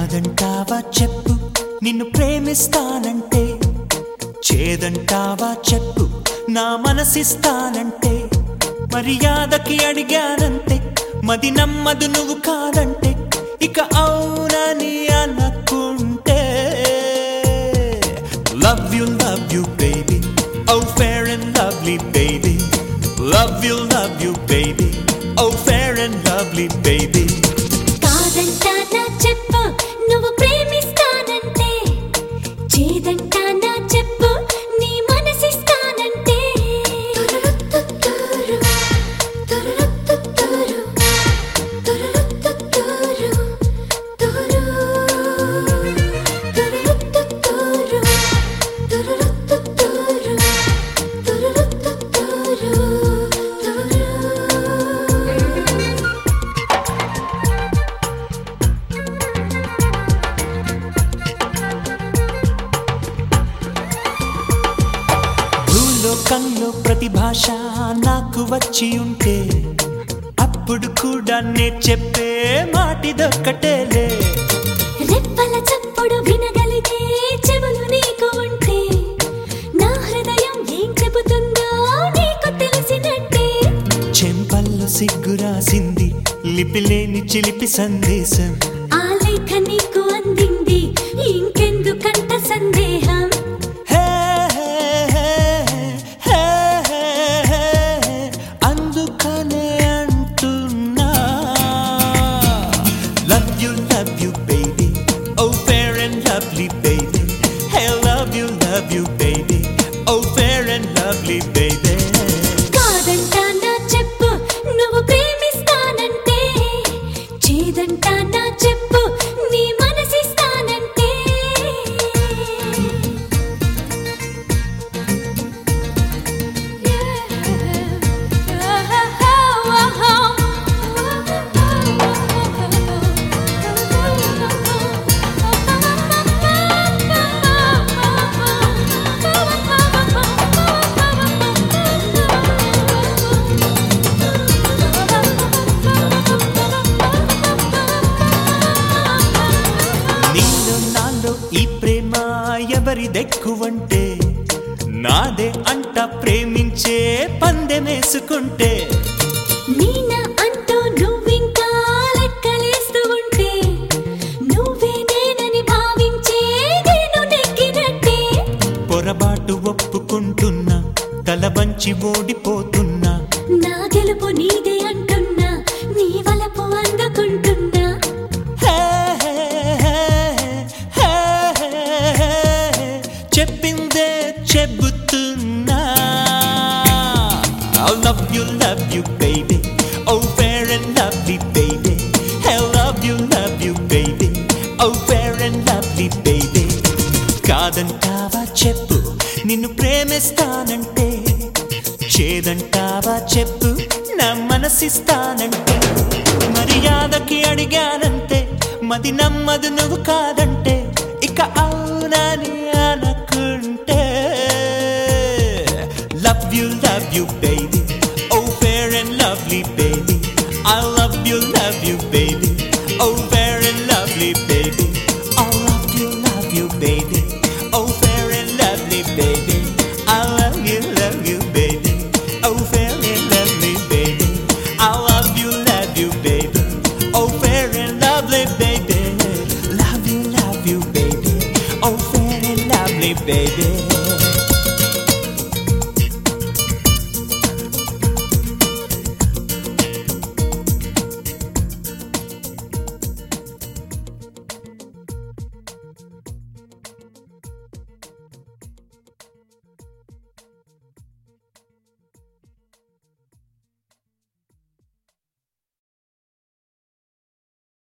కాదంటావా చెప్పు నిన్ను ప్రేమిస్తానంటే చేదంటావా చెప్పు నా మనసిస్తానంటే మర్యాదకి అడిగానంటే మది నమ్మదు నువ్వు కాదంటే ఇక అవునని అనుకుంటే love you love you baby oh fair and lovely baby love you love you baby oh fair and lovely baby కాదంటానా చెప్పు నువ్వు ప్రేమిస్తానంటే చేదంటానా చెప్పు నీ మనసిస్తానంటే తురురుత్తుత్తూరు, తురురుత్తుత్తూరు, తురురుత్తుత్తూరు, తురు. తురురుత్తుత్తూరు, తురురుత్తుత్తూరు, తురురుత్తుత్తూరు, తురు. భూలోకంలో ప్రతి భాష నాకు వచ్చి ఉంటే అప్పుడు కూడా నే చెప్పే మాటిదొక్కటేలే రెప్పల చప్పుడు వినగలిగే చెవులు నీకు ఉంటే నా హృదయం ఏం చెబుతుందో నీకు తెలిసినట్టే చెంపల్లో సిగ్గు రాసింది లిపిలేని చిలిపి సందేశం ఆ లేఖ నీకు అందింది ఇంకెందుకంట సందేహం హే, హే, హే, హే, హే, హే, అందుకనే అంటున్నా love you love you baby oh fair and lovely baby hey love you love you baby oh fair and lovely baby కాదంటానా చెప్పు నువ్వు ప్రేమిస్తానంటే చేదంటానా చెప్పు నీ మనసిస్తానంటే నీలో నాలో ఈ ప్రేమ ఎవరిదెక్కువంటే నాదే అంట ప్రేమించే పందెమేసుకుంటే నీనా అంటూ నువ్వింకా లెక్కలేస్తూ ఉంటే నువ్వే నేనని భావించే నేను నెగ్గినట్టే పొరబాటు ఒప్పుకుంటున్నా తల వంచి ఓడిపోతున్నా నా గెలుపు నీదే అంటున్నా నీ వలపు అందుకుంటున్నా హే, హే, హే, హే, హే, హే, చెప్పిందే చెబుతున్నా I love you, love you, baby. Oh, fair and lovely, baby. I love you, love you, baby. Oh, fair and lovely, baby. కాదంటావా చెప్పు నిన్ను ప్రేమిస్తానంటే చేదంటావా చెప్పు నా మనసిస్తానంటే మర్యాదకి అడిగానంటే మది నమ్మదు నువ్వు కాదంటే ఇక అవునని అనుకుంటే love you love you baby oh fair and lovely baby I love you love you baby oh fair and lovely baby I love you love you baby oh fair and lovely baby I love you love you baby oh fair and lovely baby I love you love you baby oh fair and lovely baby love you love you baby oh fair and lovely baby